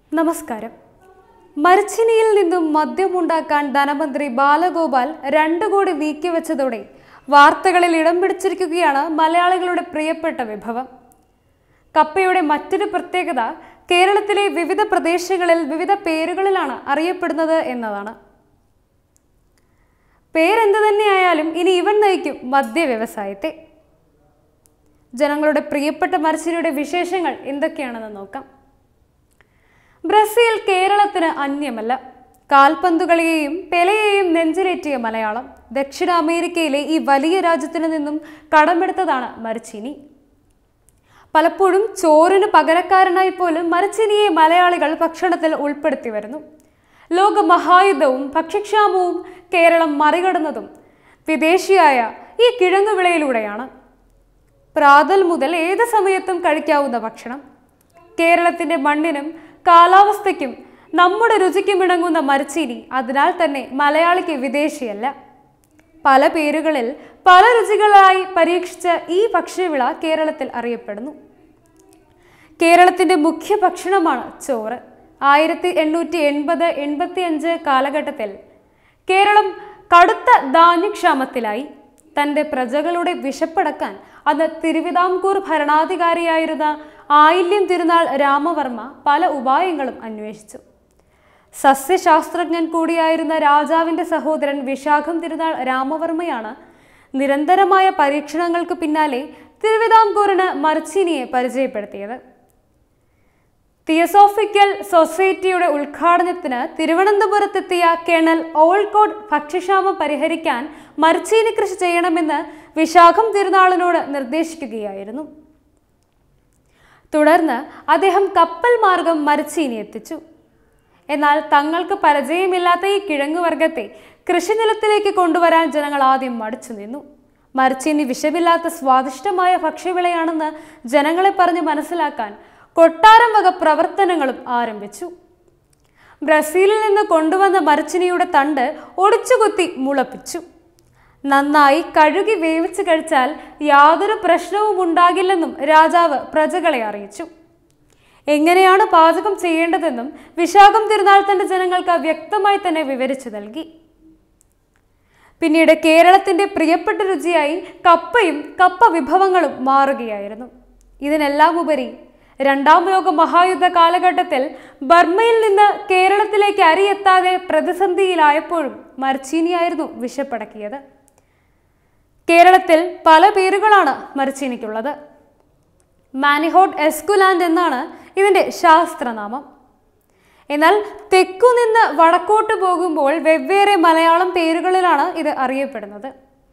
നമസ്കാരം മരച്ചിനിയിൽ നിന്നും മദ്യമുണ്ടാക്കാൻ ധനമന്ത്രി ബാലഗോപാൽ രണ്ടു കോടി നീക്കിവെച്ചതോടെ വാർത്തകളിൽ ഇടം പിടിച്ചിരിക്കുകയാണ് മലയാളികളുടെ പ്രിയപ്പെട്ട വിഭവം കപ്പയുടെ മറ്റൊരു പ്രത്യേകത കേരളത്തിലെ വിവിധ പ്രദേശങ്ങളിൽ വിവിധ പേരുകളിലാണ് അറിയപ്പെടുന്നത് എന്നതാണ് പേരെന്ത് തന്നെയായാലും ഇനി ഇവൻ നയിക്കും മദ്യ വ്യവസായത്തെ ജനങ്ങളുടെ പ്രിയപ്പെട്ട മരച്ചിനിയുടെ വിശേഷങ്ങൾ എന്തൊക്കെയാണെന്ന് നോക്കാം ബ്രസീൽ കേരളത്തിന് അന്യമല്ല കാൽപന്തുകളെയും പെലയെയും നെഞ്ചിലേറ്റിയ മലയാളം ദക്ഷിണ അമേരിക്കയിലെ ഈ വലിയ രാജ്യത്തിനു നിന്നും കടമെടുത്തതാണ് മരച്ചിനി പലപ്പോഴും ചോറിന് പകരക്കാരനായി പോലും മരച്ചിനിയെ മലയാളികൾ ഭക്ഷണത്തിൽ ഉൾപ്പെടുത്തി വരുന്നു ലോക മഹായുദ്ധവും ഭക്ഷ്യക്ഷാമവും കേരളം മറികടന്നതും വിദേശിയായ ഈ കിഴങ്ങുവിളയിലൂടെയാണ് പ്രാതൽ മുതൽ ഏത് സമയത്തും കഴിക്കാവുന്ന ഭക്ഷണം കേരളത്തിന്റെ മണ്ണിനും കാലാവസ്ഥയ്ക്കും നമ്മുടെ രുചിക്കും ഇണങ്ങുന്ന മരച്ചീനി അതിനാൽ തന്നെ മലയാളിക്ക് വിദേശിയല്ല പല പേരുകളിൽ പല രുചികളായി പരീക്ഷിച്ച ഈ ഭക്ഷ്യവിള കേരളത്തിൽ അറിയപ്പെടുന്നു കേരളത്തിന്റെ മുഖ്യ ഭക്ഷണമാണ് ചോറ് ആയിരത്തി എണ്ണൂറ്റി എൺപത് എൺപത്തി അഞ്ച് കാലഘട്ടത്തിൽ കേരളം കടുത്ത ധാന്യക്ഷാമത്തിലായി തൻ്റെ പ്രജകളുടെ വിശപ്പടക്കാൻ അന്ന് തിരുവിതാംകൂർ ഭരണാധികാരിയായിരുന്ന ആയില്യം തിരുനാൾ രാമവർമ്മ പല ഉപായങ്ങളും അന്വേഷിച്ചു സസ്യശാസ്ത്രജ്ഞൻ കൂടിയായിരുന്ന രാജാവിൻ്റെ സഹോദരൻ വിശാഖം തിരുനാൾ രാമവർമ്മയാണ് നിരന്തരമായ പരീക്ഷണങ്ങൾക്ക് പിന്നാലെ തിരുവിതാംകൂറിന് മർച്ചിനിയെ പരിചയപ്പെടുത്തിയത് തിയസോഫിക്കൽ സൊസൈറ്റിയുടെ ഉദ്ഘാടനത്തിന് തിരുവനന്തപുരത്തെത്തിയ കേണൽ ഓൾക്കോട്ട് ഭക്ഷ്യക്ഷാമം പരിഹരിക്കാൻ മരച്ചീനി കൃഷി ചെയ്യണമെന്ന് വിശാഖം തിരുനാളിനോട് നിർദ്ദേശിക്കുകയായിരുന്നു തുടർന്ന് അദ്ദേഹം കപ്പൽ മാർഗം മരച്ചീനി എത്തിച്ചു എന്നാൽ തങ്ങൾക്ക് പരിചയമില്ലാത്ത ഈ കിഴങ്ങുവർഗത്തെ കൃഷിനിലത്തിലേക്ക് കൊണ്ടുവരാൻ ജനങ്ങൾ ആദ്യം മടിച്ചു നിന്നു മരച്ചീനി വിഷമില്ലാത്ത സ്വാദിഷ്ടമായ ഭക്ഷ്യവിളയാണെന്ന് ജനങ്ങളെ പറഞ്ഞ് മനസ്സിലാക്കാൻ കൊട്ടാരം വക പ്രവർത്തനങ്ങളും ആരംഭിച്ചു ബ്രസീലിൽ നിന്ന് കൊണ്ടുവന്ന മരച്ചിനിയുടെ തണ്ട് ഒടിച്ചുകുത്തി മുളപ്പിച്ചു നന്നായി കഴുകി വേവിച്ച് കഴിച്ചാൽ യാതൊരു പ്രശ്നവും ഉണ്ടാകില്ലെന്നും രാജാവ് പ്രജകളെ അറിയിച്ചു എങ്ങനെയാണ് പാചകം ചെയ്യേണ്ടതെന്നും വിശാഖം തിരുനാൾ തന്റെ ജനങ്ങൾക്ക് വ്യക്തമായി തന്നെ വിവരിച്ചു നൽകി പിന്നീട് കേരളത്തിന്റെ പ്രിയപ്പെട്ട രുചിയായി കപ്പയും കപ്പ വിഭവങ്ങളും മാറുകയായിരുന്നു ഇതിനെല്ലാം ഉപരി രണ്ടാം ലോക മഹായുദ്ധ കാലഘട്ടത്തിൽ ബർമയിൽ നിന്ന് കേരളത്തിലേക്ക് അരിയെത്താതെ പ്രതിസന്ധിയിലായപ്പോഴും മരച്ചീനിയായിരുന്നു വിശപ്പടക്കിയത് കേരളത്തിൽ പല പേരുകളാണ് മരച്ചീനിക്കുള്ളത് മാനിഹോട്ട് എസ്കുലാൻഡ് എന്നാണ് ഇതിൻ്റെ ശാസ്ത്രനാമം എന്നാൽ തെക്കുനിന്ന് വടക്കോട്ട് പോകുമ്പോൾ വെവ്വേറെ മലയാളം പേരുകളിലാണ് ഇത് അറിയപ്പെടുന്നത്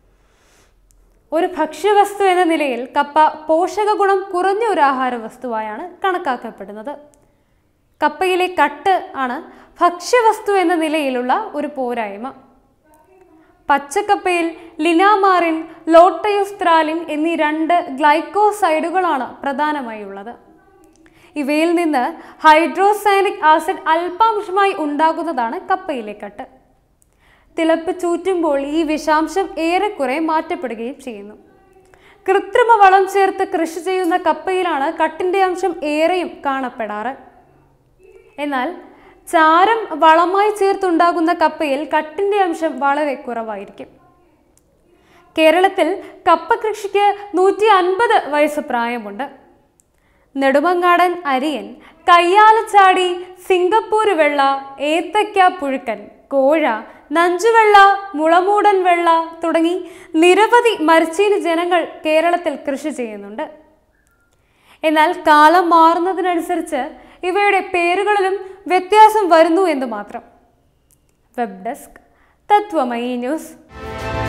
ഒരു ഭക്ഷ്യവസ്തു എന്ന നിലയിൽ കപ്പ പോഷക ഗുണം കുറഞ്ഞ ഒരു ആഹാര വസ്തുവായാണ് കണക്കാക്കപ്പെടുന്നത് കപ്പയിലെ കട്ട് ആണ് ഭക്ഷ്യവസ്തു എന്ന നിലയിലുള്ള ഒരു പോരായ്മ പച്ചക്കപ്പയിൽ ലിനാമാറിൻ ലോട്ടയുസ്ത്രാലിൻ എന്നീ രണ്ട് ഗ്ലൈക്കോസൈഡുകളാണ് പ്രധാനമായി ഉള്ളത് ഇവയിൽ നിന്ന് ഹൈഡ്രോസൈനിക് ആസിഡ് അല്പാംശമായി ഉണ്ടാകുന്നതാണ് കപ്പയിലെ കട്ട് തിളപ്പിച്ചൂറ്റുമ്പോൾ ഈ വിഷാംശം ഏറെക്കുറെ മാറ്റപ്പെടുകയും ചെയ്യുന്നു കൃത്രിമ വളം ചേർത്ത് കൃഷി ചെയ്യുന്ന കപ്പയിലാണ് കട്ടിൻ്റെ അംശം ഏറെയും കാണപ്പെടാറ് എന്നാൽ ചാരം വളമായി ചേർത്തുണ്ടാകുന്ന കപ്പയിൽ കട്ടിൻ്റെ അംശം വളരെ കുറവായിരിക്കും കേരളത്തിൽ കപ്പ കൃഷിക്ക് നൂറ്റി അൻപത് വയസ്സ് പ്രായമുണ്ട് നെടുമങ്ങാടൻ അരിയൻ കയ്യാലച്ചാടി സിംഗപ്പൂർ വെള്ള ഏത്തയ്ക്ക പുഴുക്കൻ കോഴ നഞ്ചുവെള്ള മുളമൂടൻ വെള്ള തുടങ്ങി നിരവധി മരച്ചീനി ജനങ്ങൾ കേരളത്തിൽ കൃഷി ചെയ്യുന്നുണ്ട് എന്നാൽ കാലം മാറുന്നതിനനുസരിച്ച് ഇവയുടെ പേരുകളിലും വ്യത്യാസം വരുന്നു എന്ന് മാത്രം വെബ് ഡെസ്ക് തത്വമയി ന്യൂസ്